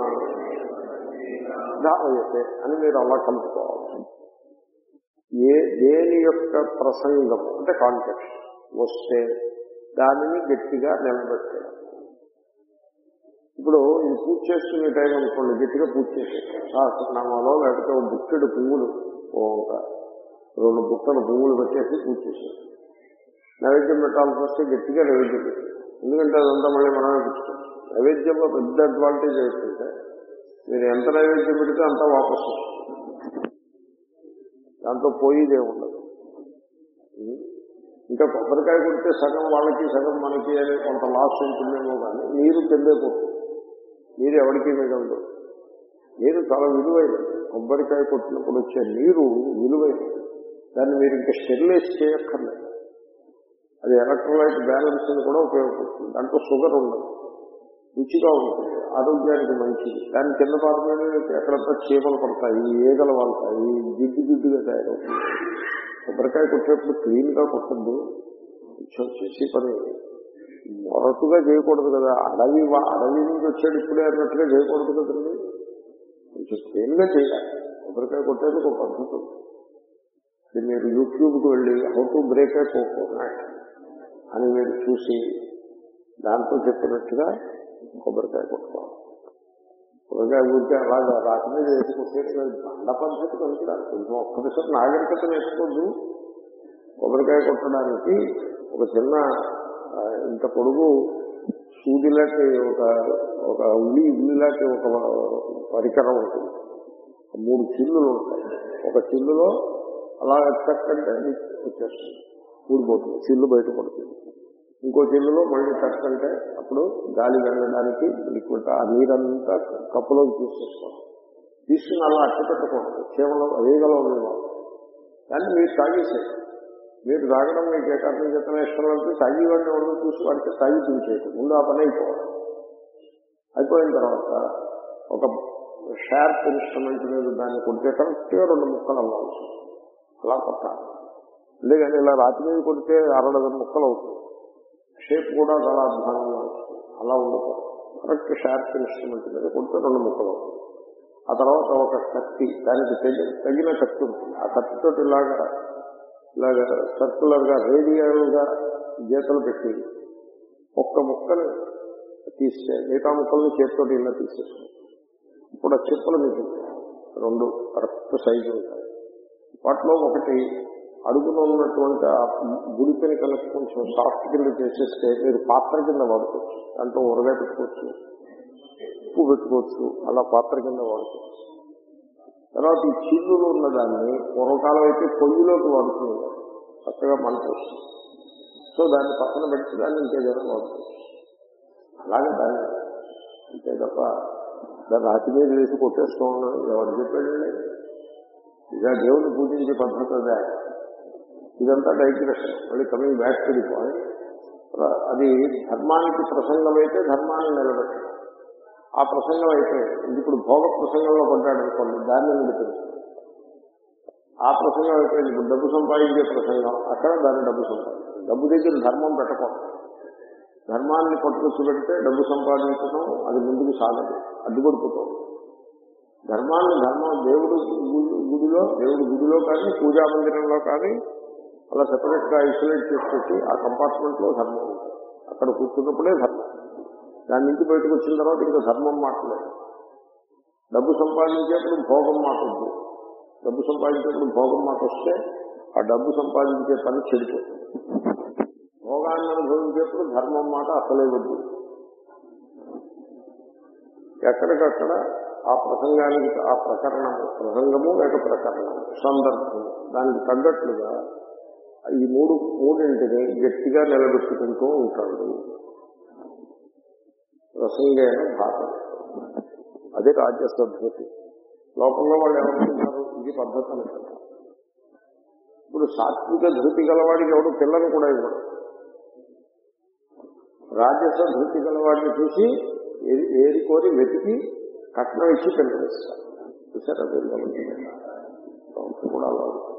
ధారయతే అని మీరు అలా కలుపుకోవాలి ఏ దేని యొక్క ప్రసంగం అంటే కాంటెక్స్ట్ వస్తే దానిని గట్టిగా నిలబెట్టడం ఇప్పుడు ఇది పూజ చేసుకునే టైం అనుకోండి గట్టిగా పూజ చేసేస్తాం సహస్రనామాలో లేకపోతే ఒక బుక్కెడు పువ్వులు ఓ ఒక రెండు బుక్కలు పువ్వులు పెట్టేసి పూజ చేసేస్తాం నైవేద్యం పెట్టాల్సి వస్తే గట్టిగా నైవేద్యం పెట్టాం ఎందుకంటే అదంతా మళ్ళీ మనమే పుచ్చుకోవచ్చు నైవేద్యంలో పెద్ద అడ్వాంటేజ్ ఏంటంటే మీరు ఎంత నైవేద్యం పెడితే అంత వాపసు వస్తుంది దాంతో పోయిదే ఉండదు ఇంకా కొబ్బరికాయ కొడితే సగం వాళ్ళకి సగం మనకి అని కొంత లాస్ ఉంటుందేమో కానీ నీరు కిందే పోతుంది నీరు ఎవరికి మిగలదు నీరు చాలా విలువైనది కొబ్బరికాయ కొట్టినప్పుడు వచ్చే నీరు విలువైనది దాన్ని మీరు ఇంకా స్టెరిలైజ్ చేయక్కర్లేదు అది ఎలక్ట్రోలైట్ బ్యాలెన్స్ కూడా ఉపయోగపడుతుంది దాంట్లో షుగర్ ఉండదు రుచిగా ఉంటుంది ఆరోగ్యానికి మంచిది దాని కింద పారిపోయిన ఎక్కడంతా చీమలు పడతాయి ఈగలు వాళ్తాయి జిడ్డు జిడ్డుగా తయారవుతుంది కొబ్బరికాయ కొట్టేప్పుడు క్లీన్ గా కొట్టద్దు కొంచెం చేసి పని మొరటుగా చేయకూడదు కదా అడవి వా- అడవి నుంచి వచ్చాడు ఇప్పుడే అన్నట్టుగా చేయకూడదు కదండి కొంచెం క్లీన్ గా చేయాలి కొబ్బరికాయ కొట్టేందుకు ఒక పద్ధతి ఉంది. అది మీరు యూట్యూబ్కి వెళ్ళి how to break a coconut అని మీరు చూసి దాంతో చెప్పినట్టుగా కొబ్బరికాయ కొట్టుకోవాలి కొబ్బరికాయ ఊరికే అలాగా రాతి మీద వేసి కొట్టేది కాదు. బండ పద్ధతి పనికిరాదు కొంచెం ఒక్కసారి నాగరికత నేర్చుకోద్దు కొబ్బరికాయ కొట్టడానికి ఒక చిన్న ఆ, ఇంత పొడుగు సూదిలాంటి ఒక ఒక ఉల్లి ఉల్లిలాంటి ఒక పరికరం ఉంటుంది మూడు చిల్లులు ఉంటాయి ఒక చిల్లులో అలా చక్కంటే వచ్చేస్తుంది ఊడిపోతుంది చిల్లు బయట పడుతుంది ఇంకో చిల్లులో మళ్ళీ చక్కంటే అప్పుడు గాలి వెళ్ళడానికి లిక్విడ్ ఆ నీరంతా కప్పులోకి తీసేసుకోవాలి తీసుకుని అలా అట్ట పెట్టకూడదు కేవలం వేగలో ఉండేవాళ్ళు కానీ మీరు తాగేసేది మీరు తాగడం మీకు ఏ కారణం చేతన ఇష్టం అంటే తాగేవాడిని వాళ్ళు చూసి వాడికి తాగి తీసేయటం ముందు ఆ పని అయిపోవాలి అయిపోయిన తర్వాత ఒక షార్ప్ ఇన్స్ట్రుమెంట్ మీద దాన్ని కొడితే కరెక్ట్గా రెండు ముక్కలు అవ్వాల్సి అలా కొట్టాలి అంతేగాని ఇలా రాతి మీద కొడితే అరడజన్ ముక్కలు అవుతుంది షేప్ కూడా చాలా అధ్వానంగా వస్తుంది అలా ఉండకూడదు కరెక్ట్ షార్ప్ ఇన్స్ట్రుమెంట్ మీద కొడితే రెండు ముక్కలు అవుతుంది ఆ తర్వాత ఒక కత్తి దానికి తగి తగిన కత్తి ఉంటుంది ఆ కత్తితో ఇలాగా ఇలాగా సర్కులర్ గా రేడియల్ గా గీతలు పెట్టి ఒక్క ముక్కని తీస్తే మిగతా ముక్కల్ని చేతితో ఇలా తీసేస్తుంది ఇప్పుడు ఆ చెప్పులు మీకు రెండు కరెక్ట్ సైజు ఉంటాయి వాటిలో ఒకటి అడుగులో ఉన్నటువంటి ఆ గుడిపిని కనుక కొంచెం సాఫ్ట్ కింద చేసేస్తే మీరు పాత్ర కింద వాడుకోవచ్చు దాంట్లో ఊరగా పెట్టుకోవచ్చు ఉప్పు పెట్టుకోవచ్చు అలా పాత్ర కింద వాడుకోవచ్చు తర్వాత ఈ చిల్లులు ఉన్నదాన్ని పూర్వకాలం అయితే పొయ్యిలోకి వాడుకునేవారు చక్కగా మంట వస్తుంది సో దాన్ని పక్కన పెట్టి దాన్ని ఇంకేదైనా వాడుకోవచ్చు అలాగే దాన్ని అంతే తప్ప దాన్ని రాతి మీద వేసి కొట్టేస్తూ ఉన్నాను ఎవరు చెప్పాడండి ఇక దేవుని పూజించే పద్ధతి అదే ఇదంతా డైగ్రెషన్ మళ్ళీ coming back to the point అది ధర్మానికి ప్రసంగం అయితే ధర్మాన్ని నిలబెట్టడం ఆ ప్రసంగం అయితే ఇప్పుడు భోగ ప్రసంగంలో పడ్డాడు అనుకోండి దాన్ని నిలిపించాలి ఆ ప్రసంగం అయిపోయింది ఇప్పుడు డబ్బు సంపాదించే ప్రసంగం అక్కడ దాన్ని డబ్బు సంపాదించాలి డబ్బు దగ్గర ధర్మం పెట్టకూడదు ధర్మాన్ని పట్టుకొచ్చి పెడితే డబ్బు సంపాదించడం అది ముందుకు సాగదు అడ్డుపడిపోతుంది ధర్మాన్ని ధర్మం దేవుడు గుడి- గుడిలో దేవుడి గుడిలో కానీ పూజా మందిరంలో కానీ అలా సెపరేట్ గా ఐసోలేట్ చేసుకొచ్చి ఆ కంపార్ట్మెంట్ లో ధర్మం ఉంటుంది అక్కడ కూర్చున్నప్పుడే ధర్మం దాని నుంచి బయటకు వచ్చిన తర్వాత ఇంకా ధర్మం మాట్లాడలేదు డబ్బు సంపాదించేప్పుడు భోగం మాట వద్దు డబ్బు సంపాదించేప్పుడు భోగం మాట వస్తే ఆ డబ్బు సంపాదించే పని చెడిపోతుంది భోగాన్ని అనుభవించేప్పుడు ధర్మం మాట అసలే వద్దు ఎక్కడికక్కడ ఆ ప్రసంగానికి ఆ ప్రకరణము ప్రసంగము లేక ప్రకరణము సందర్భము దానికి తగ్గట్లుగా ఈ మూడు మూడింటిని గట్టిగా నిలబెట్టుకుంటూ ఉంటాడు ప్రసంగైన భాగం అదే రాజ్యసద్ధతి లోకంలో వాళ్ళు ఏమనుకుంటున్నారు ఇది పద్ధతి అనుకుంటారు ఇప్పుడు సాత్విక ధృతి గలవాడికి ఎవడు పిల్లని కూడా ఇవ్వడు రాజస ధృతి గలవాడిని చూసి ఏది ఏది కోరి వెతికి కట్నం ఇచ్చి పిల్లలిస్తారు చూసారా పిల్లలు కూడా అలా ఉంటుంది.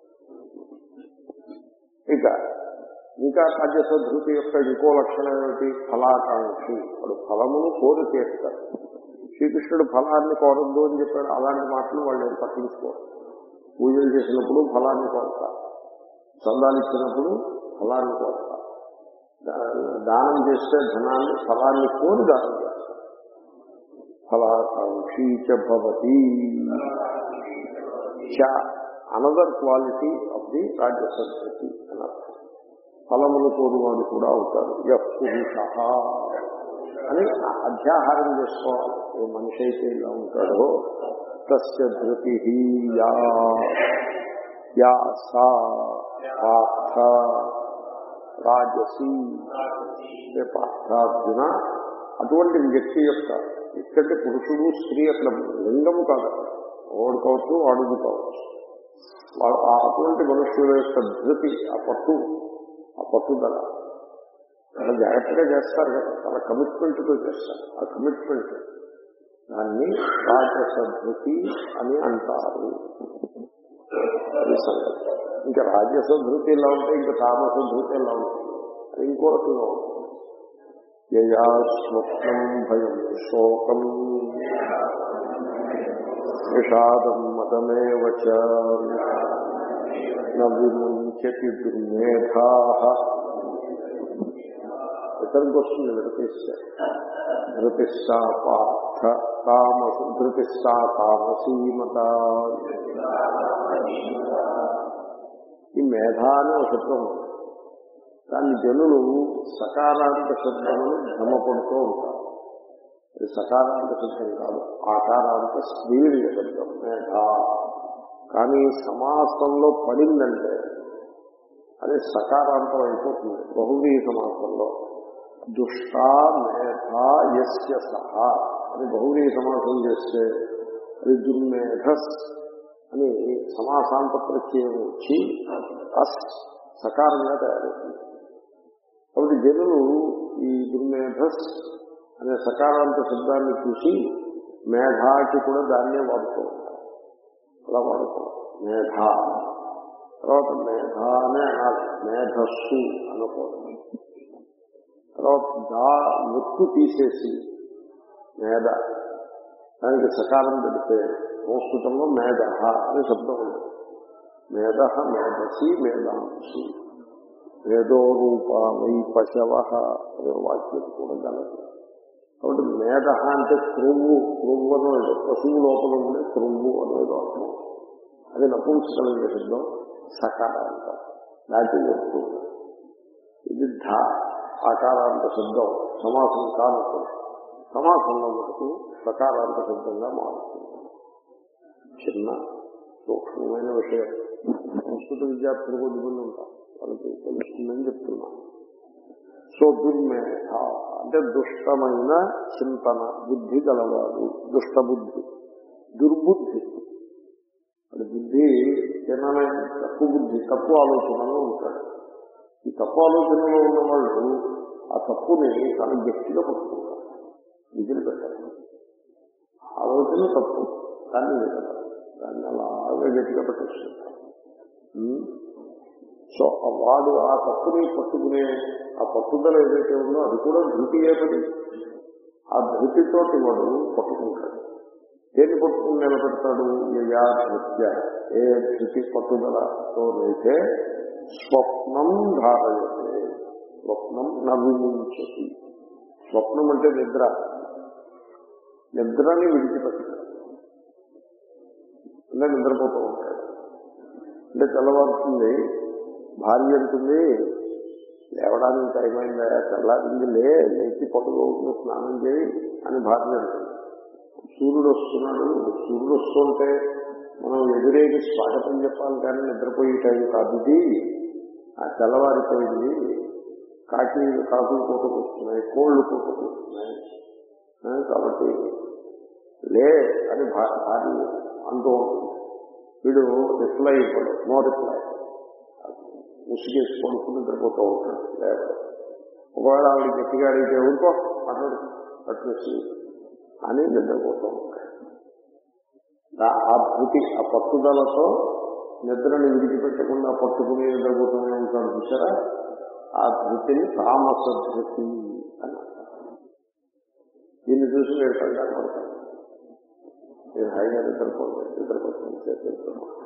ఇక ఇంకా రాజ్యసధృతి యొక్క ఇంకో లక్షణం ఏమిటి ఫలాకాంక్షి వాడు ఫలమును కోరి చేస్తాడు శ్రీకృష్ణుడు ఫలాన్ని కోరద్దు అని చెప్పాడు అలాంటి మాటలు వాళ్ళు ఏం పట్టించుకోరు పూజలు చేసినప్పుడు ఫలాన్ని కోరతారు చందాలు ఇచ్చినప్పుడు ఫలాన్ని కోరతారు దా- దానం చేస్తే ధనాన్ని ఫలాన్ని కోరి దానం చేస్తారు ఫలాకాంక్షి చ భవతి అనదర్ క్వాలిటీ ఆఫ్ ది రాజ్యసంస్కృతి అని అర్థం ఫలములు కోరువాడు కూడా అవుతాడు యః పురుష అని అధ్యాహారం చేసుకోవాలి ఏ మనిషి అయితే ఇలా ఉంటాడో తస్య ధృతి యా యా సా పార్థ రాజసి అంటే పార్థార్జున అటువంటి వ్యక్తి యొక్క ఇక్కడి పురుషుడు స్త్రీ అక్కడ లింగము కాదు వాడు కావచ్చు అడుగు కావచ్చు వా- ఆ అటువంటి మనుష్యుల యొక్క ధృతి ఆ పట్టు ఆ పట్టుదల చాలా జాగ్రత్తగా చేస్తారు కదా చాలా కమిట్మెంట్తో చేస్తారు ఆ కమిట్మెంట్ దాన్ని రాజసభృతి అని అంటారు అది సంగతి ఇంకా రాజసభృతి ఎలా ఉంటాయి ఇంకా తామసభృతి ఎలా ఉంటాయి అది ఇంకో రకంగా ఉంటుంది యయా స్వప్నం భయం శోకం విషాదం మదమేవ చ న విముంచతి దుర్మేధా ఇతరికి వస్తుంది విడతీస్తే ధృతిస్సా పార్థ తామసు ధృతిస్సా తామసీమత ఈ మేధ అనే ఒక శబ్దం ఉంది. దాన్ని జనులు సకారాంత శబ్దమును భ్రమపడుతూ ఉంటారు ఇది సకారాంత శబ్దం కాదు ఆకారాంత స్త్రీలింగ శబ్దం మేధ కానీ సమాసంలో పడిందంటే అది సకారాంతం అయిపోతుంది బహువీ సమాసంలో దుష్ట మేధ యస్య సహా అని బహువీ సమాసం చేస్తే అది దుర్మేధస్ అని సమాసాంత ప్రత్యయం వచ్చి అస్ సకారంగా తయారవుతుంది కాబట్టి జనులు ఈ దుర్మేధస్ అనే సకారాంత శబ్దాన్ని చూసి మేధాకి కూడా దాన్నే వాడుతూ ఉంటారు అలా వాడుతాం మేధ తర్వాత మేధ అనే అనాలి మేధస్సు అనకూడదు తర్వాత దా ఒత్తు తీసేసి మేధ దానికి సకారం పెడితే సంస్కృతంలో మేధ అనే శబ్దం ఉంది మేధ మేధసి మేధాంసి మేధో రూప వై పశవ అనే వాక్యం కూడా గలదు కాబట్టి మేధ అంటే క్రొవ్వు క్రొవ్వు అనేది పశువు లోపల ఉండే క్రొవ్వు అనేది అర్థం అది నపుంసకలింగ శబ్దం సకారాంత దాటి వస్తు ఇది ధ ఆకారాంత శబ్దం సమాసం కానప్పుడు సమాసంలో మటుకు సకారాంత శబ్దంగా మారుతుంది చిన్న సూక్ష్మమైన విషయం సంస్కృత విద్యార్థులు కొద్దిమంది ఉంటారు వాళ్ళకి తెలుస్తుందని చెప్తున్నాను సో దుర్మేధ అంటే దుష్టమైన చింతన బుద్ధి గలవాడు దుష్ట బుద్ధి దుర్బుద్ధి అది బుద్ధి చిన్నమైన తప్పు బుద్ధి తప్పు ఆలోచనలో ఉంటాడు ఈ తప్పు ఆలోచనలో ఉన్న వాళ్ళు ఆ తప్పుని చాలా గట్టిగా పట్టుకుంటారు విధులు పెట్టారు ఆలోచన తప్పు దాన్ని విడతారు దాన్ని అలాగే గట్టిగా పెట్టేస్తుంటారు ఉమ్. సో ఆ వాడు ఆ తప్పుని పట్టుకునే ఆ పట్టుదల ఏదైతే ఉందో అది కూడా ధృతి ఏపడి ఆ ధృతితోటి వాడు పట్టుకుంటాడు దేన్ని పట్టుకుని నిలబెడతాడు యయా ధృత్య ఏ ధృతి పట్టుదలతోనైతే స్వప్నం ధారయతే స్వప్నం నవిముంచతి స్వప్నం అంటే నిద్ర నిద్రని విడిచిపెట్టడం అంటే నిద్రపోతూ ఉంటాడు అంటే తెల్లవారుతుంది భార్య అంటుంది లేవడానికి టైం అయిందా తెల్లారింది లే లేచి పట్టుకోకుండా స్నానం చేయి అని భార్య అంటుంది సూర్యుడు వస్తున్నాడు సూర్యుడు వస్తుంటే మనం ఎదురేగి స్వాగతం చెప్పాలి కానీ నిద్రపోయే టైం కాదు ఇది ఆ తెల్లవారిపోయింది కాకి కాకులు పూటకొస్తున్నాయి కోళ్ళు పూటకొస్తున్నాయి ఆ, కాబట్టి లే అని భా- భార్య అంటూ ఉంటుంది వీడు రిప్లై ఇవ్వడు నో రిప్లై ముసిగేసి పడుకుని నిద్రపోతూ ఉంటాడు లేదు ఒకవేళ ఆవిడ గట్టిగా అడిగితే ఊరుకో అన్నాడు కట్టేసి అని నిద్రపోతూ ఉంటాడు దా- ఆ ధృతి ఆ పట్టుదలతో నిద్రని విడిచిపెట్టకుండా పట్టుకుని నిద్రపోతూనే ఉంటాడు చూసారా ఆ ధృతిని తామస ధృతి అని అంటారు దీన్ని చూసి మీరు కంగారు పడతారు మీరు హైగా నిద్రపోతుంది నిద్రపోతుంది